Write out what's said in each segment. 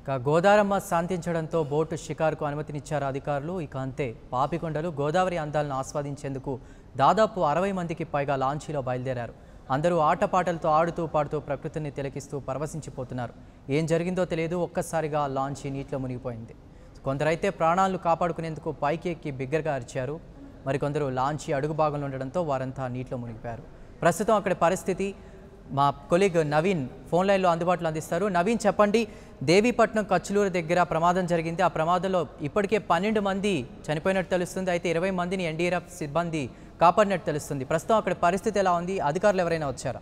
ఇక గోదారమ్మ శాంతించడంతో బోటు షికారుకు అనుమతినిచ్చారు అధికారులు ఇక అంతే పాపికొండలు గోదావరి అందాలను ఆస్వాదించేందుకు దాదాపు అరవై మందికి పైగా లాంచీలో బయలుదేరారు అందరూ ఆటపాటలతో ఆడుతూ పాడుతూ ప్రకృతిని తిలకిస్తూ పరవశించిపోతున్నారు ఏం జరిగిందో తెలియదు ఒక్కసారిగా లాంచీ నీటిలో మునిగిపోయింది కొందరైతే ప్రాణాలను కాపాడుకునేందుకు పైకి ఎక్కి బిగ్గరగా అరిచారు మరికొందరు లాంచీ అడుగు భాగంలో ఉండడంతో వారంతా నీటిలో మునిగిపోయారు ప్రస్తుతం అక్కడి పరిస్థితి మా కొలీగ్ నవీన్ ఫోన్ లైన్లో అందుబాటులో అందిస్తారు నవీన్ చెప్పండి దేవీపట్నం కచ్చులూరు దగ్గర ప్రమాదం జరిగింది ఆ ప్రమాదంలో ఇప్పటికే పన్నెండు మంది చనిపోయినట్టు తెలుస్తుంది అయితే ఇరవై మందిని ఎన్డీఆర్ఎఫ్ సిబ్బంది కాపాడినట్టు తెలుస్తుంది ప్రస్తుతం అక్కడ పరిస్థితి ఎలా ఉంది అధికారులు ఎవరైనా వచ్చారా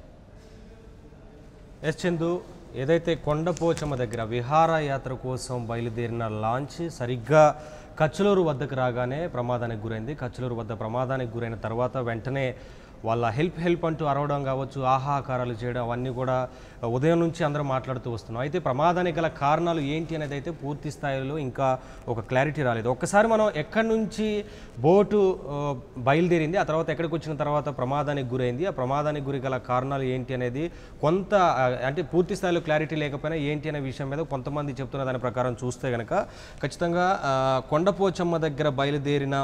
ఎస్ చందు ఏదైతే కొండపోచమ్మ దగ్గర విహారయాత్ర కోసం బయలుదేరిన లాంచ్ సరిగ్గా కచ్చులూరు వద్దకు రాగానే ప్రమాదానికి గురైంది కచ్చులూరు వద్ద ప్రమాదానికి గురైన తర్వాత వెంటనే వాళ్ళ హెల్ప్ హెల్ప్ అంటూ అరవడం కావచ్చు ఆహాకారాలు చేయడం అవన్నీ కూడా ఉదయం నుంచి అందరూ మాట్లాడుతూ వస్తున్నాం అయితే ప్రమాదానికి గల కారణాలు ఏంటి అనేది అయితే పూర్తి స్థాయిలో ఇంకా ఒక క్లారిటీ రాలేదు ఒక్కసారి మనం ఎక్కడి నుంచి బోటు ఆ, బయలుదేరింది ఆ తర్వాత ఎక్కడికి వచ్చిన తర్వాత ప్రమాదానికి గురైంది ఆ ప్రమాదానికి గురి గల కారణాలు ఏంటి అనేది కొంత ఆ, అంటే పూర్తి స్థాయిలో క్లారిటీ లేకపోయినా ఏంటి అనే విషయం మీద కొంతమంది చెప్తున్న దాని ప్రకారం చూస్తే కనుక ఖచ్చితంగా ఆ, కొండపోచమ్మ దగ్గర బయలుదేరిన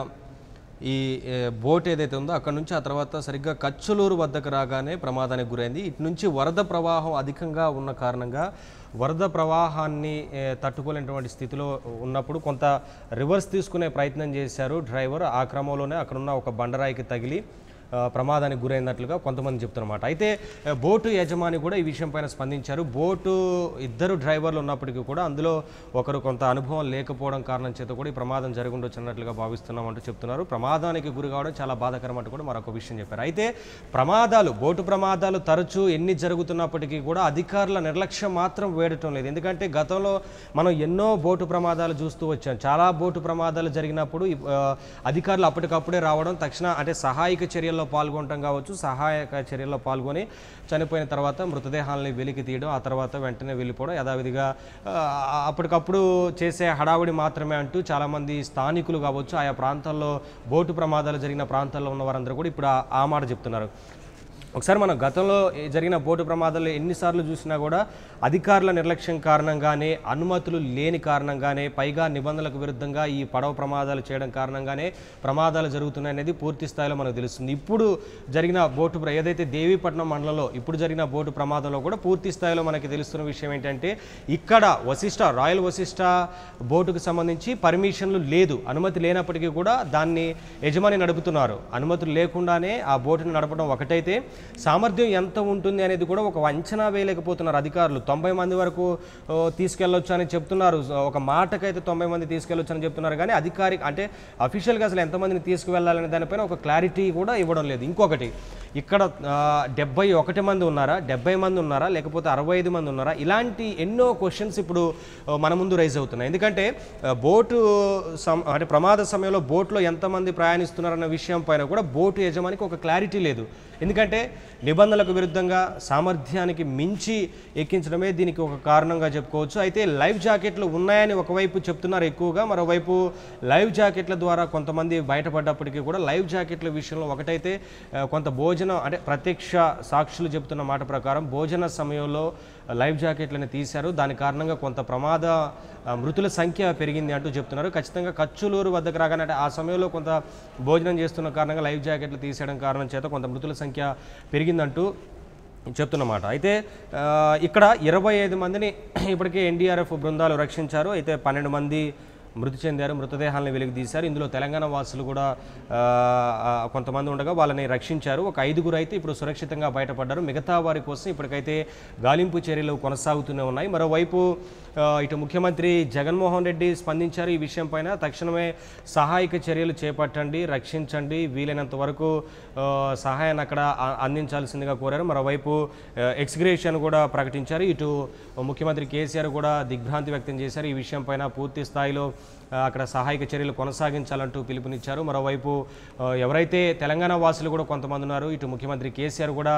ఈ ఏ, బోట్ ఏదైతే ఉందో అక్కడ నుంచి ఆ తర్వాత సరిగ్గా కచ్చులూరు వద్దకు రాగానే ప్రమాదానికి గురైంది ఇటు నుంచి వరద ప్రవాహం అధికంగా ఉన్న కారణంగా వరద ప్రవాహాన్ని ఏ, తట్టుకోలేనటువంటి స్థితిలో ఉన్నప్పుడు కొంత రివర్స్ తీసుకునే ప్రయత్నం చేశారు డ్రైవర్ ఆ క్రమంలోనే అక్కడున్న ఒక బండరాయికి తగిలి ఆ, ప్రమాదానికి గురైనట్లుగా కొంతమంది చెప్తున్నమాట అయితే ఆ, బోటు యజమాని కూడా ఈ విషయం పైన స్పందించారు బోటు ఇద్దరు డ్రైవర్లు ఉన్నప్పటికీ కూడా అందులో ఒకరు కొంత అనుభవం లేకపోవడం కారణం చేత కూడా ఈ ప్రమాదం జరుగుండొచ్చు అన్నట్లుగా భావిస్తున్నామంటూ చెప్తున్నారు ప్రమాదానికి గురి కావడం చాలా బాధాకరం అంటూ కూడా మరొక విషయం చెప్పారు అయితే ప్రమాదాలు బోటు ప్రమాదాలు తరచూ ఎన్ని జరుగుతున్నప్పటికీ కూడా అధికారుల నిర్లక్ష్యం మాత్రం వేడటం లేదు ఎందుకంటే గతంలో మనం ఎన్నో బోటు ప్రమాదాలు చూస్తూ వచ్చాం చాలా బోటు ప్రమాదాలు జరిగినప్పుడు ఈ, ఆ, అధికారులు అప్పటికప్పుడే రావడం తక్షణ అంటే సహాయక చర్యల్లో పాల్గొనడం కావచ్చు సహాయక చర్యల్లో పాల్గొని చనిపోయిన తర్వాత మృతదేహాలని వెలికి తీయడం ఆ తర్వాత వెంటనే వెళ్ళిపోవడం యథావిధిగా ఆ, అప్పటికప్పుడు చేసే హడావుడి మాత్రమే అంటూ చాలామంది స్థానికులు కావచ్చు ఆయా ప్రాంతాల్లో బోటు ప్రమాదాలు జరిగిన ప్రాంతాల్లో ఉన్న వారందరూ కూడా ఇప్పుడు ఆ- ఆ మాట చెప్తున్నారు ఒకసారి మనం గతంలో ఏ- జరిగిన బోటు ప్రమాదాలు ఎన్నిసార్లు చూసినా కూడా అధికారుల నిర్లక్ష్యం కారణంగానే అనుమతులు లేని కారణంగానే పైగా నిబంధనలకు విరుద్ధంగా ఈ పడవ ప్రమాదాలు చేయడం కారణంగానే ప్రమాదాలు జరుగుతున్నాయనేది పూర్తి స్థాయిలో మనకు తెలుస్తుంది ఇప్పుడు జరిగిన బోటు ప్ర- ఏదైతే దేవీపట్నం మండలంలో ఇప్పుడు జరిగిన బోటు ప్రమాదంలో కూడా పూర్తి స్థాయిలో మనకి తెలుస్తున్న విషయం ఏంటంటే ఇక్కడ వశిష్ట రాయల్ వశిష్ట బోటుకు సంబంధించి పర్మిషన్లు లేదు అనుమతి లేనప్పటికీ కూడా దాన్ని యజమాని నడుపుతున్నారు అనుమతులు లేకుండానే ఆ బోటును నడపడం ఒకటైతే సామర్థ్యం ఎంత ఉంటుంది అనేది కూడా ఒక అంచనా వేయలేకపోతున్నారు అధికారులు తొంభై మంది వరకు ఓ, తీసుకెళ్ళొచ్చు అని చెప్తున్నారు సో, ఒక మాటకైతే తొంభై మంది తీసుకెళ్ళొచ్చు అని చెప్తున్నారు కానీ అధికారి అంటే అఫీషియల్గా అసలు ఎంతమందిని తీసుకువెళ్ళాలనే దానిపైన ఒక క్లారిటీ కూడా ఇవ్వడం లేదు ఇంకొకటి ఇక్కడ డెబ్బై ఒకటి మంది ఉన్నారా డెబ్బై మంది ఉన్నారా లేకపోతే అరవై ఐదు మంది ఉన్నారా ఇలాంటి ఎన్నో క్వశ్చన్స్ ఇప్పుడు ఆ, మన ముందు రైజ్ అవుతున్నాయి ఎందుకంటే ఆ, బోటు సం అంటే ప్రమాద సమయంలో బోట్లో ఎంతమంది ప్రయాణిస్తున్నారన్న విషయం పైన కూడా బోటు యజమానికి ఒక క్లారిటీ లేదు ఎందుకంటే నిబంధనలకు విరుద్ధంగా సామర్థ్యానికి మించి ఎక్కించడమే దీనికి ఒక కారణంగా చెప్పుకోవచ్చు అయితే లైఫ్ జాకెట్లు ఉన్నాయని ఒకవైపు చెప్తున్నారు ఎక్కువగా మరోవైపు లైవ్ జాకెట్ల ద్వారా కొంతమంది బయటపడ్డప్పటికీ కూడా లైవ్ జాకెట్ల విషయంలో ఒకటైతే ఆ, కొంత భోజనం అంటే ప్రత్యక్ష సాక్షులు చెప్తున్న మాట ప్రకారం భోజన సమయంలో లైవ్ జాకెట్లను తీశారు దాని కారణంగా కొంత ప్రమాద ఆ, మృతుల సంఖ్య పెరిగింది అంటూ చెప్తున్నారు ఖచ్చితంగా కచ్చులూరు వద్దకు రాగానే అంటే ఆ సమయంలో కొంత భోజనం చేస్తున్న కారణంగా లైవ్ జాకెట్లు తీసేయడం కారణం చేత కొంత మృతుల సంఖ్య పెరిగిందంటూ చెప్తున్నమాట అయితే ఆ, ఇక్కడ ఇరవై ఐదు మందిని ఇప్పటికే ఎన్డీఆర్ఎఫ్ బృందాలు రక్షించారు అయితే పన్నెండు మంది మృతి చెందారు మృతదేహాలను వెలికి తీశారు ఇందులో తెలంగాణ వాసులు కూడా ఆ, ఆ, కొంతమంది ఉండగా వాళ్ళని రక్షించారు ఒక ఐదుగురు అయితే ఇప్పుడు సురక్షితంగా బయటపడ్డారు మిగతా వారి కోసం ఇప్పటికైతే గాలింపు చర్యలు కొనసాగుతూనే ఉన్నాయి మరోవైపు ఆ, ఇటు ముఖ్యమంత్రి జగన్మోహన్ రెడ్డి స్పందించారు ఈ విషయం పైన తక్షణమే సహాయక చర్యలు చేపట్టండి రక్షించండి వీలైనంత వరకు ఆ, సహాయాన్ని అక్కడ ఆ- అందించాల్సిందిగా కోరారు మరోవైపు ఎక్స్గ్రేషన్ కూడా ప్రకటించారు ఇటు ముఖ్యమంత్రి కేసీఆర్ కూడా దిగ్భ్రాంతి వ్యక్తం చేశారు ఈ విషయం పైన పూర్తి స్థాయిలో ఆ, అక్కడ సహాయక చర్యలు కొనసాగించాలంటూ పిలుపునిచ్చారు మరోవైపు ఆ, ఎవరైతే తెలంగాణ వాసులు కూడా కొంతమంది ఉన్నారు ఇటు ముఖ్యమంత్రి కేసీఆర్ కూడా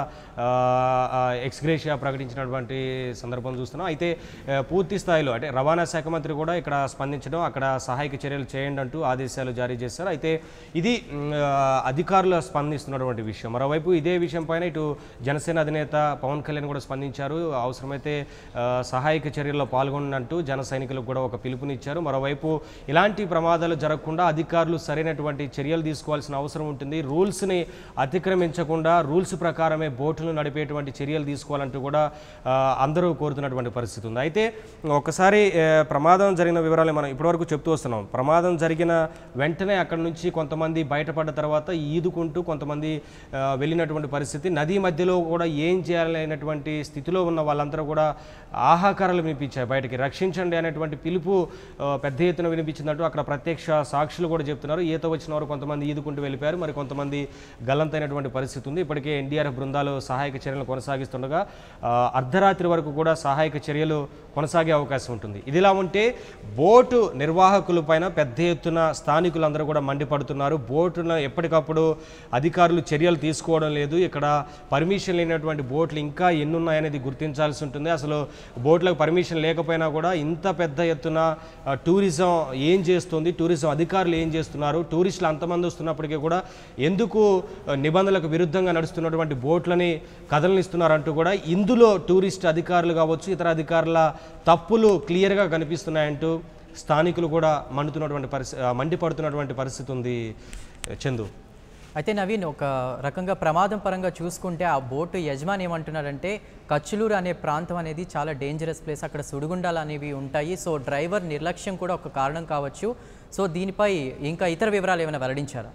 ఎక్స్గ్రేషియా ప్రకటించినటువంటి సందర్భం చూస్తున్నాం అయితే ఆ, పూర్తి స్థాయిలో అంటే రవాణా శాఖ మంత్రి కూడా ఇక్కడ స్పందించడం అక్కడ సహాయక చర్యలు చేయండి అంటూ ఆదేశాలు జారీ చేశారు అయితే ఇది మ్, ఆ, అధికారులు స్పందిస్తున్నటువంటి విషయం మరోవైపు ఇదే విషయం పైన ఇటు జనసేన అధినేత పవన్ కళ్యాణ్ కూడా స్పందించారు అవసరమైతే ఆ, సహాయక చర్యల్లో పాల్గొనంటూ జన సైనికులకు కూడా ఒక పిలుపునిచ్చారు మరోవైపు ఇలాంటి ప్రమాదాలు జరగకుండా అధికారులు సరైనటువంటి చర్యలు తీసుకోవాల్సిన అవసరం ఉంటుంది రూల్స్ని అతిక్రమించకుండా రూల్స్ ప్రకారమే బోటులు నడిపేటువంటి చర్యలు తీసుకోవాలంటూ కూడా ఆ, అందరూ కోరుతున్నటువంటి పరిస్థితి ఉంది అయితే ఒకసారి ఆ, ప్రమాదం జరిగిన వివరాలు మనం ఇప్పటివరకు చెప్తూ వస్తున్నాం ప్రమాదం జరిగిన వెంటనే అక్కడి నుంచి కొంతమంది బయటపడ్డ తర్వాత ఈదుకుంటూ కొంతమంది ఆ, వెళ్ళినటువంటి పరిస్థితి నదీ మధ్యలో కూడా ఏం చేయాలనేటువంటి స్థితిలో ఉన్న వాళ్ళందరూ కూడా ఆహాకారాలు వినిపించాయి బయటికి రక్షించండి అనేటువంటి పిలుపు ఆ, పెద్ద ఎత్తున వినిపించిందంటూ అక్కడ ప్రత్యక్ష సాక్షులు కూడా చెప్తున్నారు ఈత వచ్చిన వారు కొంతమంది ఈదుకుంటూ వెళ్ళిపోయారు మరి కొంతమంది గల్లంతైనటువంటి పరిస్థితి ఉంది ఇప్పటికే ఎన్డీఆర్ఎఫ్ బృందాలు సహాయక చర్యలు కొనసాగిస్తుండగా ఆ, అర్ధరాత్రి వరకు కూడా సహాయక చర్యలు కొనసాగే అవకాశం ఉంటుంది ఇదిలా ఉంటే బోటు నిర్వాహకుల పైన పెద్ద ఎత్తున స్థానికులందరూ కూడా మండిపడుతున్నారు బోటును ఎప్పటికప్పుడు అధికారులు చర్యలు తీసుకోవడం లేదు ఇక్కడ పర్మిషన్ లేనటువంటి బోట్లు ఇంకా ఎన్ని ఉన్నాయనేది గుర్తించాల్సి ఉంటుంది అసలు బోట్లకు పర్మిషన్ లేకపోయినా కూడా ఇంత పెద్ద ఎత్తున ఆ, టూరిజం ఏం చేస్తుంది టూరిజం అధికారులు ఏం చేస్తున్నారు టూరిస్టులు అంతమంది వస్తున్నప్పటికీ కూడా ఎందుకు ఆ, నిబంధనలకు విరుద్ధంగా నడుస్తున్నటువంటి బోట్లని కదలనిస్తున్నారంటూ కూడా ఇందులో టూరిస్ట్ అధికారులు కావచ్చు ఇతర అధికారుల తప్పులు క్లియర్గా కనిపిస్తున్నాయంటూ స్థానికులు కూడా మండుతున్నటువంటి పరిస్థితి మండిపడుతున్నటువంటి పరిస్థితి ఉంది చందు అయితే నవీన్ ఒక రకంగా ప్రమాదం పరంగా చూసుకుంటే ఆ బోటు యజమాని ఏమంటున్నాడంటే కచ్చులూరు అనే ప్రాంతం అనేది చాలా డేంజరస్ ప్లేస్ అక్కడ సుడిగుండాలు అనేవి ఉంటాయి సో డ్రైవర్ నిర్లక్ష్యం కూడా ఒక కారణం కావచ్చు సో దీనిపై ఇంకా ఇతర వివరాలు ఏమైనా వెల్లడించారా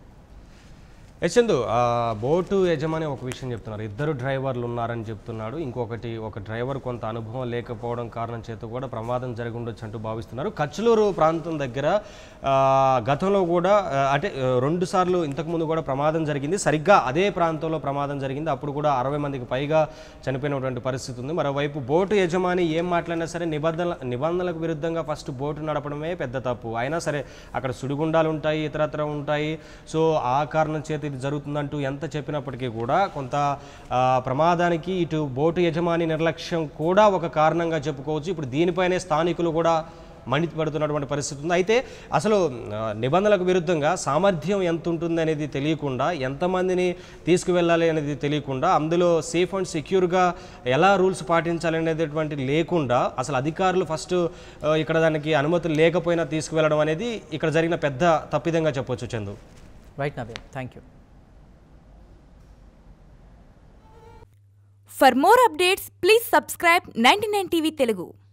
యశందు ఆ బోటు యజమాని ఒక విషయం చెప్తున్నారు ఇద్దరు డ్రైవర్లు ఉన్నారని చెప్తున్నాడు ఇంకొకటి ఒక డ్రైవర్ కొంత అనుభవం లేకపోవడం కారణం చేత కూడా ప్రమాదం జరిగి ఉండొచ్చు అంటూ భావిస్తున్నారు కచ్చులూరు ప్రాంతం దగ్గర ఆ, గతంలో కూడా ఆ, అంటే ఆ, రెండు సార్లు ఇంతకుముందు కూడా ప్రమాదం జరిగింది సరిగ్గా అదే ప్రాంతంలో ప్రమాదం జరిగింది అప్పుడు కూడా అరవై మందికి పైగా చనిపోయినటువంటి పరిస్థితి ఉంది మరోవైపు బోటు యజమాని ఏం మాట్లాడినా సరే నిబంధనల నిబంధనలకు విరుద్ధంగా ఫస్ట్ బోటు నడపడమే పెద్ద తప్పు అయినా సరే అక్కడ సుడిగుండాలు ఉంటాయి ఇతరత్ర ఉంటాయి సో ఆ కారణం చేత ఇది జరుగుతుందంటూ ఎంత చెప్పినప్పటికీ కూడా కొంత ఆ, ప్రమాదానికి ఇటు బోటు యజమాని నిర్లక్ష్యం కూడా ఒక కారణంగా చెప్పుకోవచ్చు ఇప్పుడు దీనిపైనే స్థానికులు కూడా మండిపడుతున్నటువంటి పరిస్థితి ఉంది అయితే అసలు ఆ, నిబంధనలకు విరుద్ధంగా సామర్థ్యం ఎంత ఉంటుంది అనేది తెలియకుండా ఎంతమందిని తీసుకువెళ్ళాలి అనేది తెలియకుండా అందులో సేఫ్ అండ్ సెక్యూర్గా ఎలా రూల్స్ పాటించాలి అనేటటువంటి లేకుండా అసలు అధికారులు ఫస్ట్ ఆ, ఇక్కడ దానికి అనుమతులు లేకపోయినా తీసుకువెళ్ళడం అనేది ఇక్కడ జరిగిన పెద్ద తప్పిదంగా చెప్పొచ్చు Chandu right Naveen thank you For more updates, please subscribe 99 TV Telugu.